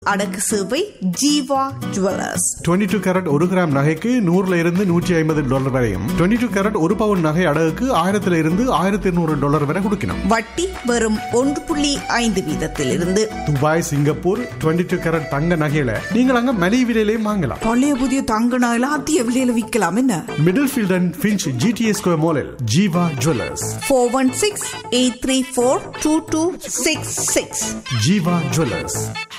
அடக்கு சேவை Jeeva jewellers 22 two carat ஒரு கிராம் நகைக்கு நூறுல இருந்து நூற்றி ஐம்பது டாலர் வரையும் 22 டூ கேரட் ஒரு பவுன் நகை அடகுக்கு ஆயிரத்துல இருந்து ஆயிரத்தி இருநூறு டாலர் வரை கொடுக்கணும் வட்டி வெறும் ஒன்று புள்ளி ஐந்து வீதத்திலிருந்து துபாய் சிங்கப்பூர் 22 டூ கேரட் தங்க நகையில நீங்கள் அங்க மலிவு விலையிலையும் வாங்கலாம் பழைய புதிய தங்க நகைலாம் அதிக விலையில விற்கலாம் என்ன Middlefield and Finch G T S square மாலில் Jeeva jewellers four one six eight three four two two six six Jeeva jewellers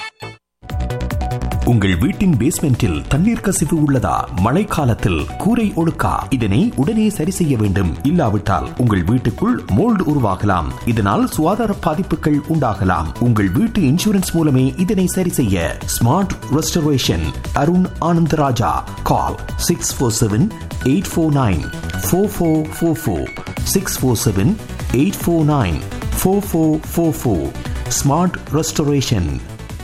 உங்கள் வீட்டின் பேஸ்மெண்டில் தண்ணீர் கசிவு உள்ளதா மழைக்காலத்தில் கூரை ஒழுக்கா இதனை உடனே சரி செய்ய வேண்டும் இல்லாவிட்டால் உங்கள் வீட்டுக்குள் மோல்டு உருவாகலாம் இதனால் சுகாதார பாதிப்புகள் உண்டாகலாம் உங்கள் வீட்டு இன்சூரன்ஸ் மூலமே இதனை சரி செய்ய smart restoration Arun Anandarajah call six four seven eight four nine four four four four six four seven eight four nine four four four four smart restoration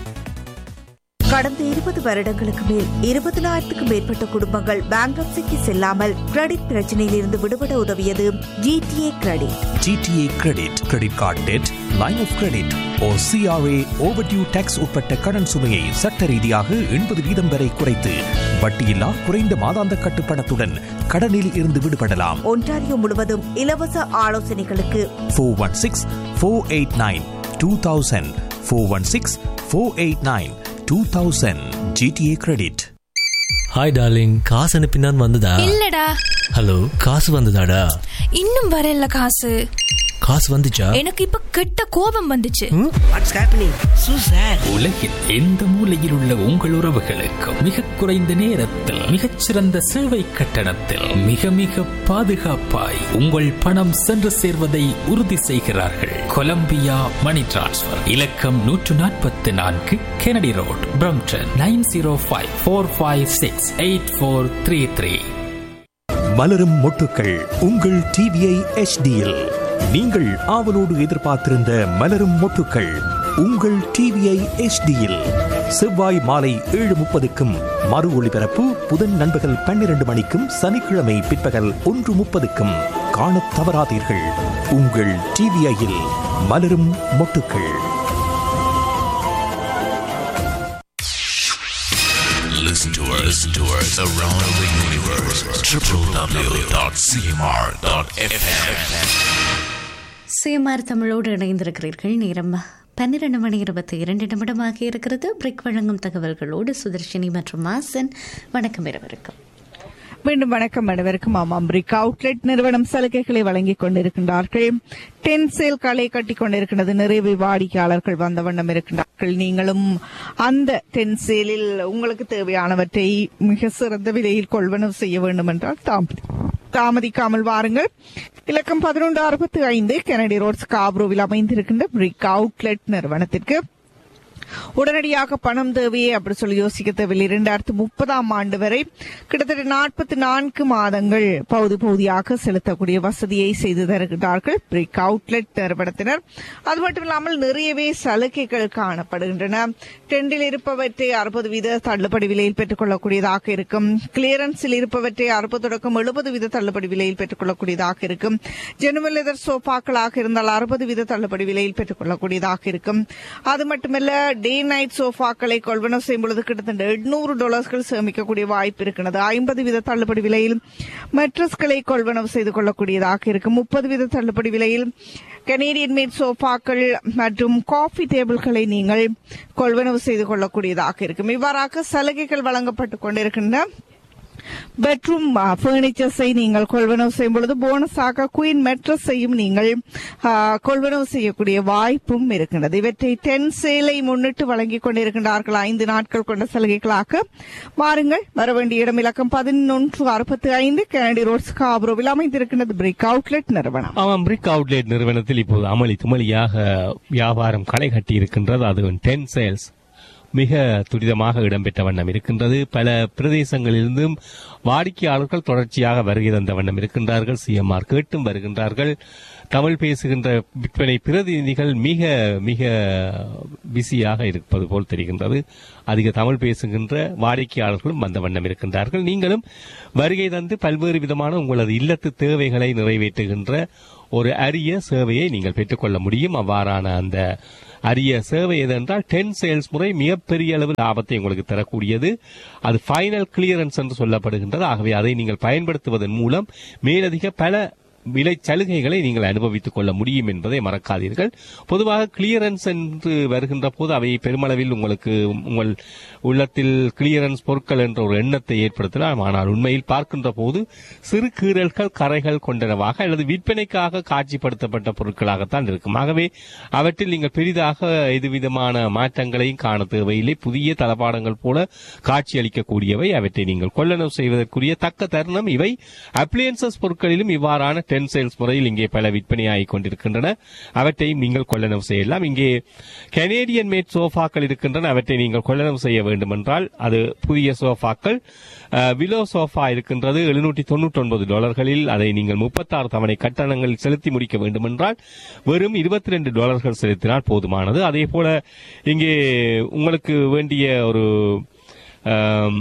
கடந்த இருபது வருடங்களுக்கு மேல் இருபதனாயிரத்துக்கும் மேற்பட்ட குடும்பங்கள் பேங்க்ரப்சிக்கு செல்லாமல் கிரெடிட் பிரச்சனையில் இருந்து விடுபட உதவியது G T A credit G T A credit credit card debt line of credit oh C R A overdue taxes உட்பட்ட கடன் சுமையை சட்ட ரீதியாக எண்பது வீதம் வரை குறைத்து வட்டியில்லா குறைந்த மாதாந்த கட்டுப்பணத்துடன் கடனில் இருந்து விடுபடலாம் ஒன்டாரியோ முழுவதும் இலவச ஆலோசனைகளுக்கு four one six four eight nine two thousand four one six four eight nine two thousand G T A credit hi darling காசு அனுப்பினான் வந்ததா இல்லடா ஹலோ காசு வந்ததாடா இன்னும் வரல காசு காசு வந்துச்சா எனக்கு இப்ப கெட்ட கோபம் வந்துச்சு உலகில் எந்த மூலையில் உள்ள உங்கள் உறவுகளுக்கு மிக குறைந்த நேரத்தில் மிகச்சிறந்த சேவை கட்டணத்தில் மிக மிக பாதுகாப்பாய் உங்கள் பணம் சென்று சேர்வதை உறுதி செய்கிறார்கள் கொலம்பியா மணி டிரான்ஸ்ஃபர் இலக்கம் நூற்று நாற்பத்தி நான்கு Kennedy road Brampton nine zero five four five six eight four three three மலரும் மொட்டுக்கள் உங்கள் டிவிஐ எச்டியில் நீங்கள் ஆவலோடு எதிர்பார்த்திருந்த மலரும் மொட்டுக்கள் உங்கள் டிவிஐ எச்டியில் செவ்வாய் மாலை ஏழு முப்பதுக்கும் மறு ஒளிபரப்பு புதன் நண்பகல் பன்னிரண்டு மணிக்கும் சனிக்கிழமை பிற்பகல் ஒன்று முப்பதுக்கும் காணத் தவறாதீர்கள் உங்கள் டிவிஐயில் மலரும் மொட்டுக்கள் Listen to us, listen to us around the universe. www.cmr.fm. C M R தமிழோடு இணைந்திருக்கிறீர்கள் நேரம் பன்னிரண்டு மணி இருபத்தி இரண்டு நிமிடமாக இருக்கிறது பிரிக் வழங்கும் தகவல்களோடு சுதர்ஷினி மற்றும் மாசன் வணக்கம் இரவருக்கும் மீண்டும் வணக்கம் அனைவருக்கும் ஆமாம் பிரிக் அவுட்லெட் நிறுவனம் சலுகைகளை வழங்கிக் கொண்டிருக்கின்றார்கள் டென் சேல் களை கட்டிக் கொண்டிருக்கிறது நிறைய வாடிக்கையாளர்கள் வந்த வண்ணம் இருக்கின்றார்கள் நீங்களும் அந்த டென் சேலில் உங்களுக்கு தேவையானவற்றை மிக சிறந்த விலையில் கொள்வனவு செய்ய வேண்டும் என்றால் தாமதி தாமதிக்காமல் வாருங்கள் இலக்கம் பதினொன்று அறுபத்தி ஐந்து கெனடி ரோட்ஸ் காப்ரோவில் அமைந்திருக்கின்ற பிரிக் அவுட்லெட் நிறுவனத்திற்கு உடனடியாக பணம் தேவையே அப்படி சொல்லி யோசிக்க தேவையில்லை இரண்டாயிரத்து முப்பதாம் ஆண்டு வரை கிட்டத்தட்ட நாற்பத்தி நான்கு மாதங்கள் பகுதி பகுதியாக செலுத்தக்கூடிய வசதியை செய்து தருகிறார்கள் பிரிக் அவுட்லெட் நிறுவனத்தினர் அது மட்டும் இல்லாமல் நிறையவே சலுகைகள் காணப்படுகின்றன டெண்டில் இருப்பவற்றை அறுபது வீத தள்ளுபடி விலையில் பெற்றுக் கொள்ளக்கூடியதாக இருக்கும் கிளியரன்ஸில் இருப்பவற்றை அறுபது தொடக்கம் எழுபது வீத தள்ளுபடி விலையில் பெற்றுக் கொள்ளக்கூடியதாக இருக்கும் ஜெனுவல் லெதர் சோஃபாக்களாக இருந்தால் அறுபது வீத தள்ளுபடி விலையில் பெற்றுக் கொள்ளக்கூடியதாக இருக்கும் அது மட்டுமல்ல டே நைட் சோஃபாக்களை கொள்வனவு செய்யும் பொழுது கிட்டத்தட்ட எண்ணூறு டாலர்ஸ்கள் சேமிக்கக்கூடிய வாய்ப்பு இருக்கிறது ஐம்பது வீத தள்ளுபடி விலையில் மெட்ரஸ்களை கொள்வனவு செய்து கொள்ளக்கூடியதாக இருக்கும் முப்பது வீத தள்ளுபடி விலையில் கனேடியன் மேட் சோஃபாக்கள் மற்றும் காஃபி டேபிள்களை நீங்கள் கொள்வனவு செய்து கொள்ளக்கூடியதாக இருக்கும் இவ்வாறாக சலுகைகள் வழங்கப்பட்டுக் கொண்டிருக்கின்றன பெட்ரூம் பர்னிச்சர்ஸை நீங்கள் கொள்வனவு செய்யும் பொழுது போனஸாக குயின் மெட்ரஸையும் நீங்கள் ஆ, கொள்வனவு செய்யக்கூடிய வாய்ப்பும் இருக்கின்றது இவற்றை டென் சேலை முன்னிட்டு வழங்கிக் கொண்டிருக்கின்றார்கள் ஐந்து நாட்கள் கொண்ட சலுகைகளாக மாறுங்கள் வர வேண்டிய இடம் இலக்கம் பதினொன்று அறுபத்தி ஐந்து கனடி ரோட்ஸ் காப்ரோவில் அமைந்திருக்கின்றது பிரிக் அவுட்லெட் நிறுவனம் ஆமாம் பிரிக் அவுட்லெட் நிறுவனத்தில் இப்போது அமளி துமளியாக வியாபாரம் களை கட்டி இருக்கின்றது அது டென் சேல்ஸ் மிக துரிதமாக இடம்பெற்ற வண்ணம் இருக்கின்றது பல பிரதேசங்களிலிருந்தும் வாடிக்கையாளர்கள் தொடர்ச்சியாக வருகை தந்த வண்ணம் இருக்கின்றார்கள் சிஎம்ஆர் கேட்டும் வருகின்றார்கள் தமிழ் பேசுகின்ற விற்பனை பிரதிநிதிகள் மிக மிக பிஸியாக இருப்பது போல் தெரிகின்றது அதிக தமிழ் பேசுகின்ற வாடிக்கையாளர்களும் வந்த வண்ணம் இருக்கின்றார்கள் நீங்களும் வருகை தந்து பல்வேறு விதமான உங்களது இல்லத்து தேவைகளை நிறைவேற்றுகின்ற ஒரு அரிய சேவையை நீங்கள் பெற்றுக்கொள்ள முடியும் அவ்வாறான அந்த அரிய சேவை எதென்றால் டென் சேல்ஸ் முறை மிகப்பெரிய அளவு லாபத்தை உங்களுக்கு தரக்கூடியது அது ஃபைனல் கிளியரன்ஸ் என்று சொல்லப்படுகின்றது ஆகவே அதை நீங்கள் பயன்படுத்துவதன் மூலம் மேலதிக பல விலை சலுகைகளை நீங்கள் அனுபவித்துக் கொள்ள முடியும் என்பதை மறக்காதீர்கள் பொதுவாக கிளியரன்ஸ் என்று வருகின்ற போது அவை பெருமளவில் உங்களுக்கு உங்கள் உள்ளத்தில் கிளியரன்ஸ் பொருட்கள் என்ற ஒரு எண்ணத்தை ஏற்படுத்தலாம் ஆனால் உண்மையில் பார்க்கின்ற போது சிறு கீறல்கள் கரைகள் கொண்டனவாக அல்லது விற்பனைக்காக காட்சிப்படுத்தப்பட்ட பொருட்களாகத்தான் இருக்கும் ஆகவே அவற்றில் நீங்கள் பெரிதாக எதுவிதமான மாற்றங்களையும் காண தேவையில்லை புதிய தளபாடங்கள் போல காட்சியளிக்கக்கூடியவை அவற்றை நீங்கள் கொள்ளளவு செய்வதற்குரிய தக்க தருணம் இவை அப்ளையன்சஸ் பொருட்களிலும் இவ்வாறான டென் சேல்ஸ் முறையில் இங்கே பல விற்பனையாகிக் கொண்டிருக்கின்றன அவற்றையும் நீங்கள் கொள்ளளவு செய்யலாம் இங்கே கனேடியன் மேட் சோஃபாக்கள் இருக்கின்றன அவற்றை நீங்கள் கொள்ளளவு செய்ய வேண்டும் என்றால் அது புதிய சோஃபாக்கள் அஹ், விலோ சோஃபா இருக்கின்றது எழுநூற்றி தொண்ணூற்றி ஒன்பது டாலர்களில் அதை நீங்கள் முப்பத்தாறு தவணை கட்டணங்கள் செலுத்தி முடிக்க வேண்டும் என்றால் வெறும் இருபத்தி ரெண்டு டாலர்கள் செலுத்தினால் போதுமானது அதே போல இங்கே உங்களுக்கு வேண்டிய ஒரு ஆம்,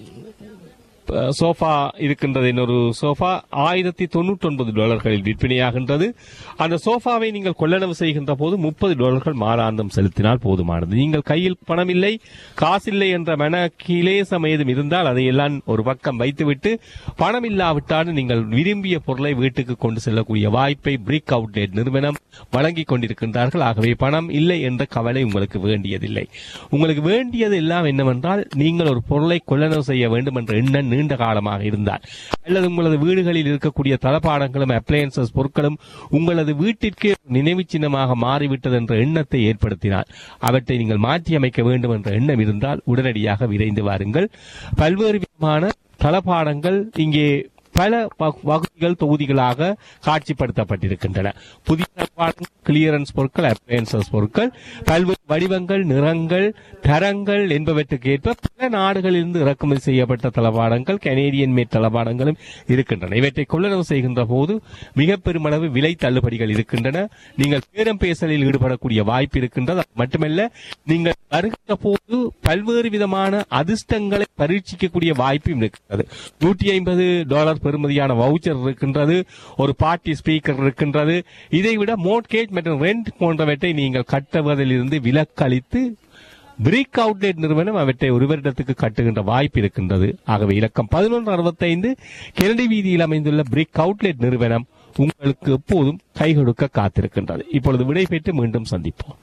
சோஃபா இருக்கின்றது இன்னொரு சோஃபா ஆயிரத்தி தொண்ணூற்றி ஒன்பது டாலர்களில் விற்பனையாகின்றது அந்த சோஃபாவை நீங்கள் கொள்ளளவு செய்கின்ற போது முப்பது டாலர்கள் மாதாந்தம் செலுத்தினால் போதுமானது நீங்கள் கையில் பணம் இல்லை காசில்லை என்ற மன கிளேசம் ஏதும் இருந்தால் அதையெல்லாம் ஒரு பக்கம் வைத்துவிட்டு பணம் இல்லாவிட்டாலும் நீங்கள் விரும்பிய பொருளை வீட்டுக்கு கொண்டு செல்லக்கூடிய வாய்ப்பை பிரிக் அவுட்லெட் நிறுவனம் வழங்கிக் கொண்டிருக்கின்றார்கள் ஆகவே பணம் இல்லை என்ற கவலை உங்களுக்கு வேண்டியதில்லை உங்களுக்கு வேண்டியது எல்லாம் என்னவென்றால் நீங்கள் ஒரு பொருளை கொள்ளளவு செய்ய வேண்டும் என்ற எண்ணம் நீண்ட காலமாக இருந்தால் அல்லது உங்களது வீடுகளில் இருக்கக்கூடிய தளபாடங்களும் அப்ளையன்சஸ் பொருட்களும் உங்களது வீட்டிற்கு நினைவு சின்னமாக மாறிவிட்டது என்ற எண்ணத்தை ஏற்படுத்தினால் அவற்றை நீங்கள் மாற்றி அமைக்க வேண்டும் என்ற எண்ணம் இருந்தால் உடனடியாக விரைந்து வாருங்கள் பல்வேறு விதமான தளபாடங்கள் இங்கே பல வகு- வகுதிகள் தொகுதிகளாக காட்சிப்படுத்தப்பட்டிருக்கின்றன புதிய தளபாடங்கள், கிளியரன்ஸ் பொருட்கள் அப்ளையன்சஸ் பொருட்கள் பல்வேறு வடிவங்கள் நிறங்கள் தரங்கள் என்பவற்றுக்கு ஏற்ப பல நாடுகளிலிருந்து இறக்குமதி செய்யப்பட்ட தளபாடங்கள் கனேடியன் மேட் தளபாடங்களும் இருக்கின்றன இவற்றை கொள்ளளவு செய்கின்ற போது மிக பெருமளவு விலை தள்ளுபடிகள் இருக்கின்றன நீங்கள் பேரம் பேசலில் ஈடுபடக்கூடிய வாய்ப்பு இருக்கின்றது அது மட்டுமல்ல நீங்கள் வருகின்ற போது பல்வேறு விதமான அதிர்ஷ்டங்களை பரீட்சிக்கக்கூடிய வாய்ப்பும் இருக்கிறது நூற்றி ஐம்பது டாலர் பெறுமதியான வவுச்சர் இருக்கின்றது ஒரு பார்ட்டி ஸ்பீக்கர் இருக்கின்றது இதை விட மோட்கேஜ் மற்றும் ரெண்ட் போன்றவற்றை நீங்கள் கட்டுவதிலிருந்து விலக்களித்து பிரிக் அவுட்லெட் நிறுவனம் அவற்றை ஒரு வருடத்துக்கு கட்டுகின்ற வாய்ப்பு இருக்கின்றது ஆகவே இலக்கம் பதினொன்று அறுபத்தைந்து கெனடி வீதியில் அமைந்துள்ள பிரிக் அவுட்லெட் நிறுவனம் உங்களுக்கு எப்போதும் கை கொடுக்க காத்திருக்கின்றது இப்பொழுது விடை பெற்று மீண்டும் சந்திப்போம்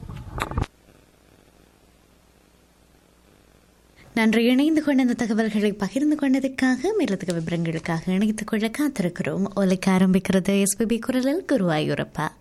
நன்றி இணைந்து கொண்ட இந்த தகவல்களை பகிர்ந்து கொண்டதற்காக மேலதிக விவரங்களுக்காக இணைத்துக் கொள்ள காத்திருக்கிறோம் ஒலிக்க ஆரம்பிக்கிறது எஸ்பிபி குரலில் குருவாயூரப்பா